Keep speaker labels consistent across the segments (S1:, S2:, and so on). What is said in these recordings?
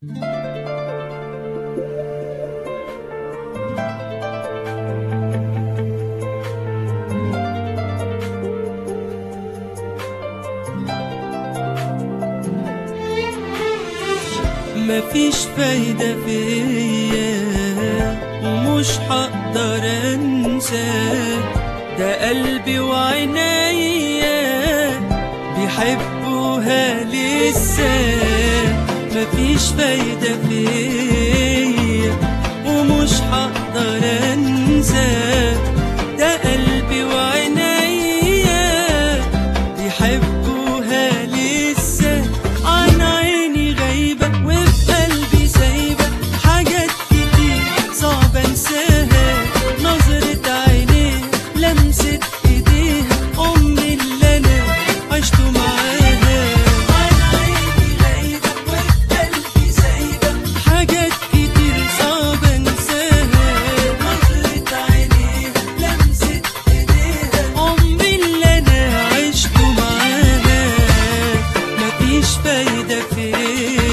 S1: مفيش فايدة فيا ومش هقدر انساك ده قلبي وعينيا بيحبوها لسه مفيش فايدة فيا ومش هقدر انساك ده قلبي وعينيا بيحبوها لسه عن عيني غايبة وفي قلبي سايبة حاجات كتير صعب انساها نظرة عينيها لمسة ايديها امي اللي انا عشت معاها عن عيني غايبة وفي قلبي سايبة حاجات كتير صعب انساها نظرة عينيها لمسة ايديها امي اللي انا عشت معاها مفيش فايدة فيا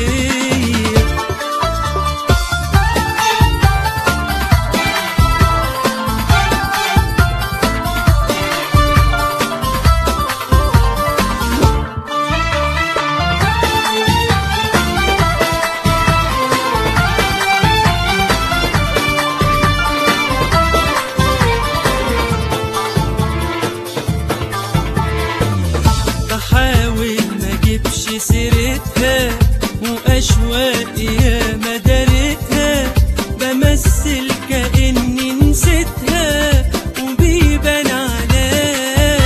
S1: بحاول ما اجيبش سيرتها واشواقي يا مدارتها بمثل كاني نسيتها وبيبان عليا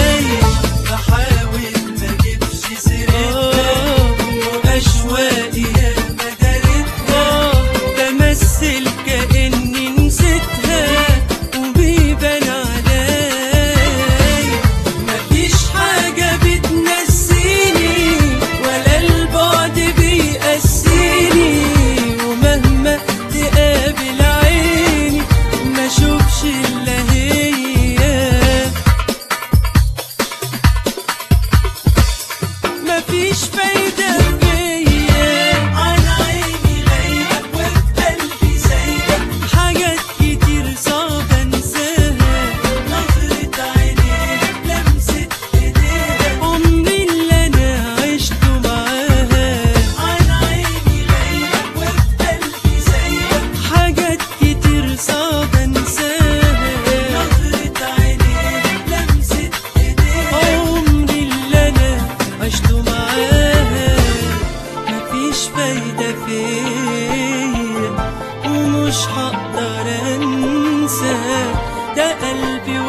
S1: بحاول ما اجيبش سيرتها واشواقي يا مدارتها بمثل كاني نسيتها وبيبان عليا مفيش حاجة بتنسيني ولا البعد بيقسيني ومهما تقابل عيني ما اشوفش الا هي مفيش فايدة فيا عن عيني غايبة وفي قلبي سايبة حاجات كتير صعب انساها نظرة عينيها لمسة ايديها امي اللي انا عشت معاها عن عيني غايبة وفي قلبي سايبة حاجات كتير صعب انساها نظرة عينيها لمسة ايديها عمري اللي انا عشت معاها مفيش فايدة فيا ومش هقدر انسى ده قلبي